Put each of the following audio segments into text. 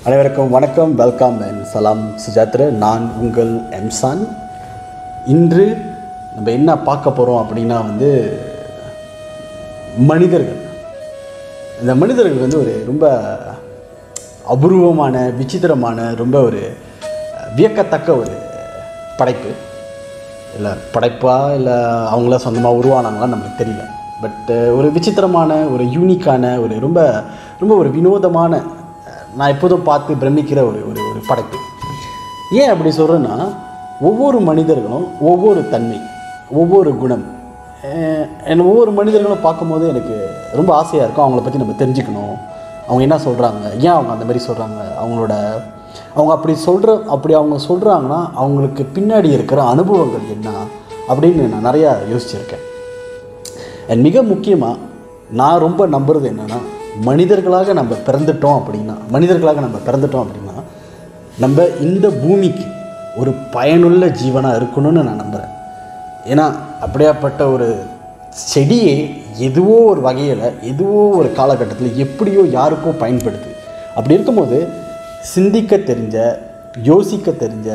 அனைவருக்கும் வணக்கம் welcome and சலாம் சுஜாத்ர நான் உங்கள் எம்சான் இன்று நம்ம என்ன பார்க்க போகிறோம் அப்படின்னா வந்து மனிதர்கள் இந்த மனிதர்கள் வந்து ஒரு ரொம்ப அபூர்வமான விசித்திரமான ரொம்ப ஒரு வியக்கத்தக்க ஒரு படைப்பு இல்லை படைப்பா இல்லை அவங்கள சொந்தமாக உருவானாங்களான்னு நமக்கு தெரியல பட் ஒரு விசித்திரமான ஒரு யூனிக்கான ஒரு ரொம்ப ரொம்ப ஒரு வினோதமான அஹ், நான் எப்போதும் பார்த்து பிரமிக்கிற ஒரு ஒரு ஒரு படைப்பு ஏன் அப்படி சொல்கிறேன்னா ஒவ்வொரு மனிதர்களும் ஒவ்வொரு தன்மை ஒவ்வொரு குணம் அஹ், என்ன ஒவ்வொரு மனிதர்களும் பார்க்கும்போது எனக்கு ரொம்ப ஆசையாக இருக்கும் அவங்கள பற்றி நம்ம தெரிஞ்சுக்கணும் அவங்க என்ன சொல்கிறாங்க ஏன் அவங்க அந்த மாதிரி சொல்கிறாங்க அவங்களோட அவங்க அப்படி சொல்கிற அப்படி அவங்க சொல்கிறாங்கன்னா அவங்களுக்கு பின்னாடி இருக்கிற அனுபவங்கள் என்ன அப்படின்னு நான் நிறையா யோசிச்சிருக்கேன் அண்ட் மிக முக்கியமாக நான் ரொம்ப நம்புறது என்னென்னா மனிதர்களாக நம்ம பிறந்துட்டோம் அப்படின்னா மனிதர்களாக நம்ம பிறந்துட்டோம் அப்படின்னா நம்ம இந்த பூமிக்கு ஒரு பயனுள்ள ஜீவனாக இருக்கணும்னு நான் நம்புகிறேன் ஏன்னா அப்படியாப்பட்ட ஒரு செடியே எதுவோ ஒரு வகையில் எதுவோ ஒரு காலகட்டத்தில் எப்படியோ யாருக்கோ பயன்படுது அப்படி இருக்கும்போது சிந்திக்க தெரிஞ்ச யோசிக்க தெரிஞ்ச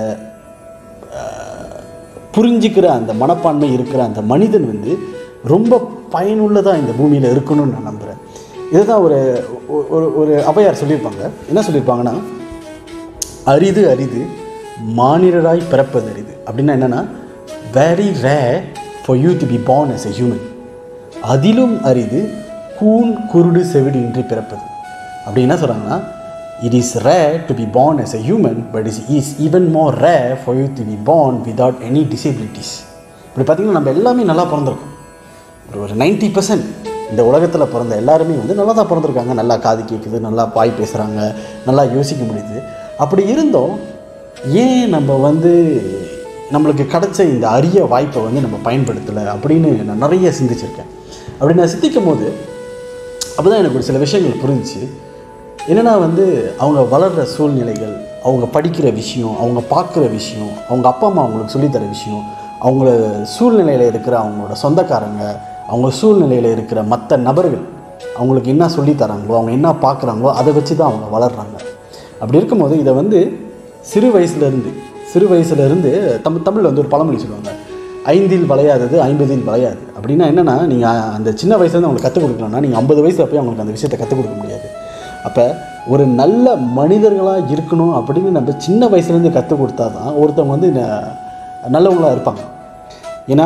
புரிஞ்சுக்கிற அந்த மனப்பான்மை இருக்கிற அந்த மனிதன் வந்து ரொம்ப பயனுள்ளதாக இந்த பூமியில் இருக்கணும்னு நான் நம்புகிறேன் இதுதான் ஒரு ஒரு ஒரு அவையார் சொல்லியிருப்பாங்க என்ன சொல்லியிருப்பாங்கன்னா அரிது அரிது மானிடராய் பிறப்பது அரிது அப்படின்னா என்னென்னா very rare for you to be born as a human அதிலும் அரிது கூன் குருடு செவிடு இன்றி பிறப்பது அப்படி என்ன சொல்கிறாங்கன்னா it is rare to be born as a human but is is even more rare for you to be born without any disabilities இப்படி பார்த்தீங்கன்னா நம்ம எல்லாமே நல்லா பிறந்திருக்கோம் ஒரு ஒரு நைன்ட்டி பர்சன்ட் இந்த உலகத்தில் பிறந்த எல்லாருமே வந்து நல்லா தான் பிறந்திருக்காங்க நல்லா காது கேட்குது நல்லா பாய் பேசுகிறாங்க நல்லா யோசிக்க முடியுது அப்படி இருந்தோம் ஏன் நம்ம வந்து நம்மளுக்கு கிடைச்ச இந்த அரிய வாய்ப்பை வந்து நம்ம பயன்படுத்தலை அப்படின்னு நான் நிறைய சிந்திச்சிருக்கேன் அப்படி நான் சிந்திக்கும் போது அப்போ தான் எனக்கு ஒரு சில விஷயங்கள் புரிஞ்சுச்சு என்னென்னா வந்து அவங்க வளர்கிற சூழ்நிலைகள் அவங்க படிக்கிற விஷயம் அவங்க பார்க்குற விஷயம் அவங்க அப்பா அம்மா அவங்களுக்கு சொல்லித்தர விஷயம் அவங்கள சூழ்நிலையில் இருக்கிற அவங்களோட சொந்தக்காரங்க அவங்க சூழ்நிலையில் இருக்கிற மற்ற நபர்கள் அவங்களுக்கு என்ன சொல்லித் தராங்களோ அவங்க என்ன பார்க்குறாங்களோ அதை வச்சு தான் அவங்க வளர்கிறாங்க அப்படி இருக்கும்போது இதை வந்து சிறு வயசுலேருந்து சிறு வயசுலேருந்து தமிழ் தமிழில் வந்து ஒரு பழமொழி சொல்லுவாங்க ஐந்தில் வளையாதது ஐம்பதில் வளையாது அப்படின்னா என்னென்னா நீங்கள் அந்த சின்ன வயசுலேருந்து அவங்களுக்கு கற்றுக் கொடுக்கலன்னா நீங்கள் ஐம்பது வயசில் போய் அவங்களுக்கு அந்த விஷயத்தை கற்றுக் கொடுக்க முடியாது அப்போ ஒரு நல்ல மனிதர்களாக இருக்கணும் அப்படின்னு நம்ம சின்ன வயசுலேருந்து கற்றுக் கொடுத்தா தான் ஒருத்தவங்க வந்து ந- நல்லவங்களா இருப்பாங்க ஏன்னா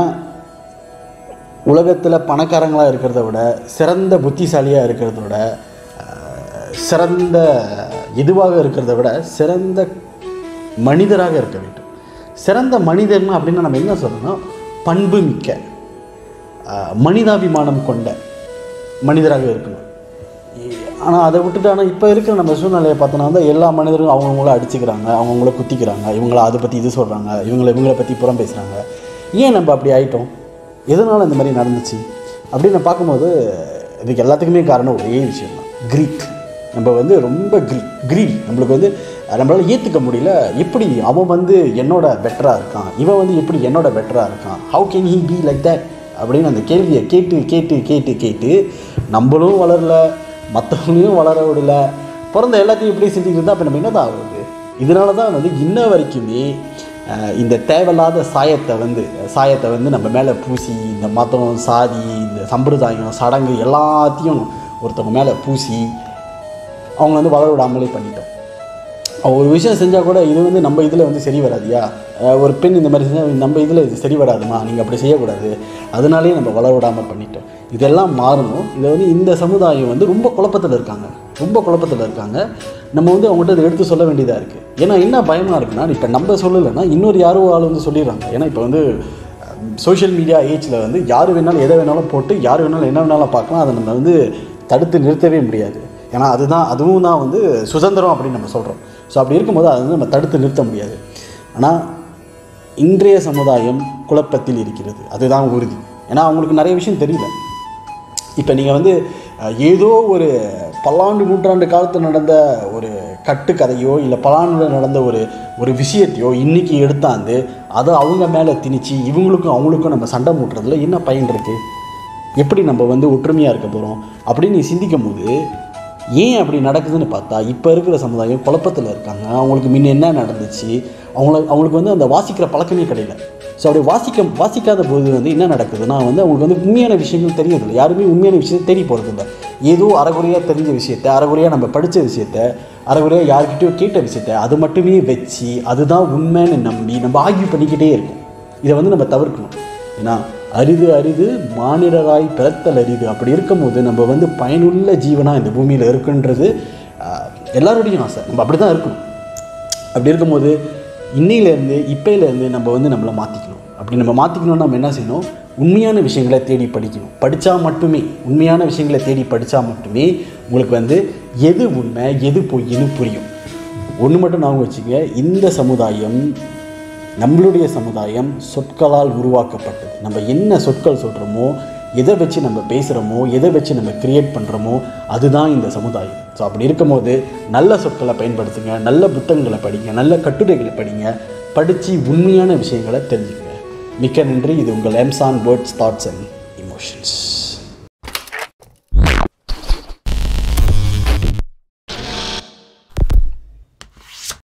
உலகத்தில் பணக்காரங்களாக இருக்கிறத விட சிறந்த புத்திசாலியாக இருக்கிறத விட அஹ், சிறந்த எதுவாக இருக்கிறத விட சிறந்த மனிதராக இருக்க வேண்டும் சிறந்த மனிதர்னா அப்படின்னா நம்ம என்ன சொல்கிறோம்னா பண்பு மிக்க அஹ், மனிதாபிமானம் கொண்ட மனிதராக இருக்கணும் ஆனால் அதை விட்டுட்டு ஆனால் இப்போ இருக்கிற நம்ம சூழ்நிலையை பார்த்தோன்னா வந்து எல்லா மனிதரும் அவங்கவுங்கள அடிச்சுக்கிறாங்க அவங்கவுங்கள குத்திக்கிறாங்க இவங்கள அதை பற்றி இது சொல்கிறாங்க இவங்கள இவங்கள பற்றி புறம் பேசுகிறாங்க ஏன் நம்ம அப்படி ஆயிட்டோம் எதனால் இந்த மாதிரி நடந்துச்சு அப்படின்னு பார்க்கும்போது இதுக்கு எல்லாத்துக்குமே காரணம் ஒரே விஷயம் தான் கிரீக் நம்ம வந்து ரொம்ப கிரி கிரீடி நம்மளுக்கு வந்து நம்மளால் ஏற்றுக்க முடியல எப்படி அவன் வந்து என்னோட பெட்டராக இருக்கான் இவன் வந்து எப்படி என்னோட பெட்டராக இருக்கான் how can he be like that அப்படின்னு அந்த கேள்வியை கேட்டு கேட்டு கேட்டு கேட்டு நம்மளும் வளரல மற்றவங்களையும் வளர விடல பிறந்த எல்லாத்தையும் இப்படி செஞ்சுக்கிட்டு இருந்தால் அப்போ நம்ம என்னதான் ஆகுது இதனால தான் வந்து இன்ன வரைக்குமே அஹ், இந்த தேவையில்லாத சாயத்தை வந்து சாயத்தை வந்து நம்ம மேலே பூசி இந்த மதம் சாதி இந்த சம்பிரதாயம் சடங்கு எல்லாத்தையும் ஒருத்தவங்க மேலே பூசி அவங்கள வந்து வளர விடாமலே பண்ணிட்டோம் அவன் ஒரு விஷயம் செஞ்சால் கூட இது வந்து நம்ம இதில் வந்து சரி வராதியா அஹ் ஒரு பெண் இந்த மாதிரி செஞ்சால் நம்ம இதில் இது சரி வராதுமா நீங்கள் அப்படி செய்யக்கூடாது அதனாலேயே நம்ம வளர விடாமல் பண்ணிட்டோம் இதெல்லாம் மாறணும் இதை வந்து இந்த சமுதாயம் வந்து ரொம்ப குழப்பத்தில் இருக்காங்க ரொம்ப குழப்பத்தில் இருக்காங்க நம்ம வந்து அவங்ககிட்ட இதை எடுத்து சொல்ல வேண்டியதாக இருக்குது ஏன்னா என்ன பயமாக இருக்குன்னா இப்போ நம்ம சொல்லலைன்னா இன்னொரு யாரோ ஆள் வந்து சொல்லிடுறாங்க ஏன்னா இப்போ வந்து சோஷியல் மீடியா ஏஜில் வந்து யார் வேணாலும் எதை வேணாலும் போட்டு யார் வேணாலும் என்ன வேணாலும் பார்க்கலாம் அதை நம்ம வந்து தடுத்து நிறுத்தவே முடியாது ஏன்னா அதுதான் அதுவும் தான் வந்து சுதந்திரம் அப்படின்னு நம்ம சொல்கிறோம் ஸோ அப்படி இருக்கும்போது அதை வந்து நம்ம தடுத்து நிறுத்த முடியாது ஆனால் இன்றைய சமுதாயம் குழப்பத்தில் இருக்கிறது அதுதான் உறுதி ஏன்னா அவங்களுக்கு நிறைய விஷயம் தெரியல இப்போ நீங்கள் வந்து அஹ், ஏதோ ஒரு பல்லாண்டு நூற்றாண்டு காலத்தில் நடந்த ஒரு கட்டுக்கதையோ இல்லை பல்லாண்டு நடந்த ஒரு ஒரு விஷயத்தையோ இன்றைக்கி எடுத்தாந்து அதை அவங்க மேலே திணிச்சு இவங்களுக்கும் அவங்களுக்கும் நம்ம சண்டை மூட்டுறதுல என்ன பயன் இருக்குது எப்படி நம்ம வந்து ஒற்றுமையாக இருக்க போகிறோம் அப்படின்னு நீ சிந்திக்கும் போது ஏன் அப்படி நடக்குதுன்னு பார்த்தா இப்போ இருக்கிற சமுதாயம் குழப்பத்தில் இருக்காங்க அவங்களுக்கு முன்ன என்ன நடந்துச்சு அவங்கள அவங்களுக்கு வந்து அந்த வாசிக்கிற பழக்கமே கிடையாது ஸோ அப்படி வாசிக்க வாசிக்காத போது வந்து என்ன நடக்குதுன்னா வந்து அவங்களுக்கு வந்து உண்மையான விஷயங்கள் தெரியறதில்ல யாருமே உண்மையான விஷயத்தை தேடி போகிறதில்ல ஏதோ அறகுறையாக தெரிஞ்ச விஷயத்த அறகுறையாக நம்ம படித்த விஷயத்த அறகுறையாக யார்கிட்டயோ கேட்ட விஷயத்த அது மட்டுமே வச்சு அதுதான் உண்மைன்னு நம்பி நம்ம ஆகிய பண்ணிக்கிட்டே இருக்கோம் இதை வந்து நம்ம தவிர்க்கணும் ஏன்னா அரிது அரிது மானிடராய் பிறத்தல் அரிது அப்படி இருக்கும்போது நம்ம வந்து பயனுள்ள ஜீவனாக இந்த பூமியில் இருக்குன்றது ஆஹ், எல்லாருடையும் ஆசை நம்ம அப்படி தான் இருக்கணும் அப்படி இருக்கும்போது இன்னையிலேருந்து இப்பையிலேருந்து நம்ம வந்து நம்மளை மாற்றிக்கணும் அப்படி நம்ம மாற்றிக்கணும்னா நம்ம என்ன செய்யணும் உண்மையான விஷயங்களை தேடி படிக்கணும் படித்தா மட்டுமே உண்மையான விஷயங்களை தேடி படித்தா மட்டுமே உங்களுக்கு வந்து எது உண்மை எது பொய்ன்னு புரியும் ஒன்று மட்டும் ஞாபகம் வச்சுங்க இந்த சமுதாயம் நம்மளுடைய சமுதாயம் சொற்களால் உருவாக்கப்பட்டது நம்ம என்ன சொற்கள் சொல்கிறோமோ எதை வச்சு நம்ம பேசுகிறோமோ எதை வச்சு நம்ம கிரியேட் பண்ணுறோமோ அதுதான் இந்த சமுதாயம் ஸோ அப்படி இருக்கும்போது நல்ல சொற்களை பயன்படுத்துங்க நல்ல புத்தகங்களை படிங்க நல்ல கட்டுரைகளை படிங்க படித்து உண்மையான விஷயங்களை தெரிஞ்சுக்கங்க மிக்க நன்றி இது உங்கள் எம்சான் வேர்ட்ஸ் தாட்ஸ் அண்ட் இமோஷன்ஸ்